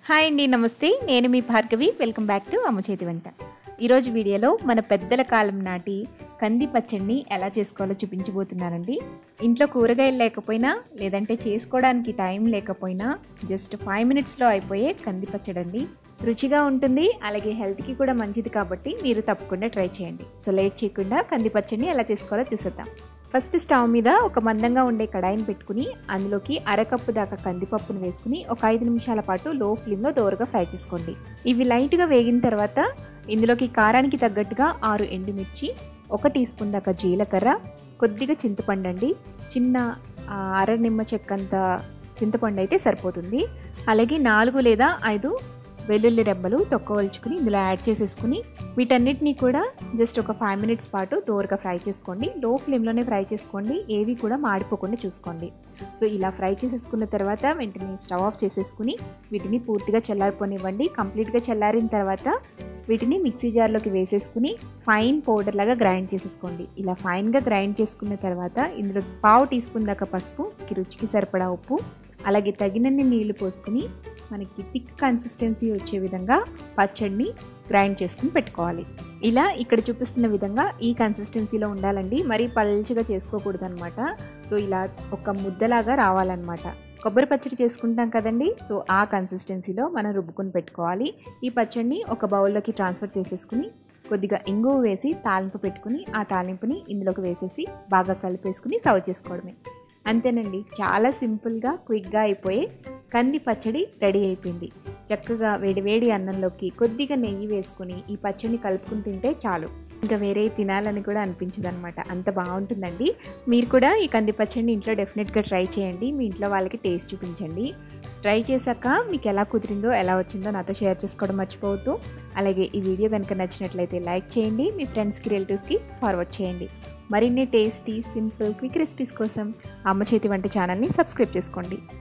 hi అండి నమస్తే నేను మీ భార్గవి వెల్కమ్ బ్యాక్ టు అమ్మ చేతి వంట ఈరోజు వీడియోలో మన పెద్దల కాలం నాటి కంది పచ్చడిని ఎలా చేసుకోవాలో చూపించబోతున్నానండి ఇంట్లో కూరగాయలు లేకపోయినా లేదంటే చేసుకోవడానికి టైం లేకపోయినా జస్ట్ ఫైవ్ మినిట్స్లో అయిపోయే కంది పచ్చడి అండి రుచిగా ఉంటుంది అలాగే హెల్త్కి కూడా మంచిది కాబట్టి మీరు తప్పకుండా ట్రై చేయండి సో లేట్ చేయకుండా కంది పచ్చడిని ఎలా చేసుకోవాలో చూసేద్దాం ఫస్ట్ స్టవ్ మీద ఒక మందంగా ఉండే కడాయిని పెట్టుకుని అందులోకి అరకప్పు దాకా కందిపప్పును వేసుకుని ఒక ఐదు నిమిషాల పాటు లో ఫ్లేమ్లో దోరగా ఫ్రై చేసుకోండి ఇవి లైట్గా వేగిన తర్వాత ఇందులోకి కారానికి తగ్గట్టుగా ఆరు ఎండుమిర్చి ఒక టీ స్పూన్ దాకా జీలకర్ర కొద్దిగా చింతపండు అండి చిన్న ఆ, అర నిమ్మ చెక్కంత చింతపండు అయితే సరిపోతుంది అలాగే నాలుగు లేదా ఐదు వెల్లుల్లి రెబ్బలు తొక్కవలుచుకుని ఇందులో యాడ్ చేసేసుకుని వీటన్నిటిని కూడా జస్ట్ ఒక ఫైవ్ మినిట్స్ పాటు దోరగా ఫ్రై చేసుకోండి లో ఫ్లేమ్లోనే ఫ్రై చేసుకోండి ఏవి కూడా మాడిపోకుండా చూసుకోండి సో ఇలా ఫ్రై చేసేసుకున్న తర్వాత వెంటనే స్టవ్ ఆఫ్ చేసేసుకుని వీటిని పూర్తిగా చల్లారిపోనివ్వండి కంప్లీట్గా చల్లారిన తర్వాత వీటిని మిక్సీ జార్లోకి వేసేసుకుని ఫైన్ పౌడర్ లాగా గ్రైండ్ చేసేసుకోండి ఇలా ఫైన్గా గ్రైండ్ చేసుకున్న తర్వాత ఇందులో పావు టీ స్పూన్ దాకా పసుపు రుచికి సరిపడా ఉప్పు అలాగే తగినన్ని నీళ్లు పోసుకుని మనకి థిక్ కన్సిస్టెన్సీ వచ్చే విధంగా పచ్చడిని గ్రైండ్ చేసుకుని పెట్టుకోవాలి ఇలా ఇక్కడ చూపిస్తున్న విధంగా ఈ కన్సిస్టెన్సీలో ఉండాలండి మరీ పల్చగా చేసుకోకూడదు అనమాట సో ఇలా ఒక ముద్దలాగా రావాలన్నమాట కొబ్బరి పచ్చడి చేసుకుంటాం కదండి సో ఆ కన్సిస్టెన్సీలో మనం రుబ్బుకొని పెట్టుకోవాలి ఈ పచ్చడిని ఒక బౌల్లోకి ట్రాన్స్ఫర్ చేసేసుకుని కొద్దిగా ఇంగువ వేసి తాలింపు పెట్టుకుని ఆ తాలింపుని ఇందులోకి వేసేసి బాగా కలిపేసుకుని సర్వ్ చేసుకోవడమే అంతేనండి చాలా సింపుల్గా క్విక్గా అయిపోయే కంది పచ్చడి రెడీ అయిపోయింది చక్కగా వేడివేడి అన్నంలోకి కొద్దిగా నెయ్యి వేసుకుని ఈ పచ్చడిని కలుపుకుని తింటే చాలు ఇంకా వేరే తినాలని కూడా అనిపించదు అనమాట అంత బాగుంటుందండి మీరు కూడా ఈ కంది పచ్చడిని ఇంట్లో డెఫినెట్గా ట్రై చేయండి మీ ఇంట్లో వాళ్ళకి టేస్ట్ చూపించండి ట్రై చేశాక మీకు ఎలా కుదిరిందో ఎలా వచ్చిందో నాతో షేర్ చేసుకోవడం మర్చిపోవద్దు అలాగే ఈ వీడియో కనుక నచ్చినట్లయితే లైక్ చేయండి మీ ఫ్రెండ్స్కి రిలేటివ్స్కి ఫార్వర్డ్ చేయండి మరిన్ని టేస్టీ సింపుల్ క్విక్ రెసిపీస్ కోసం అమ్మ చేతి వంట ఛానల్ని సబ్స్క్రైబ్ చేసుకోండి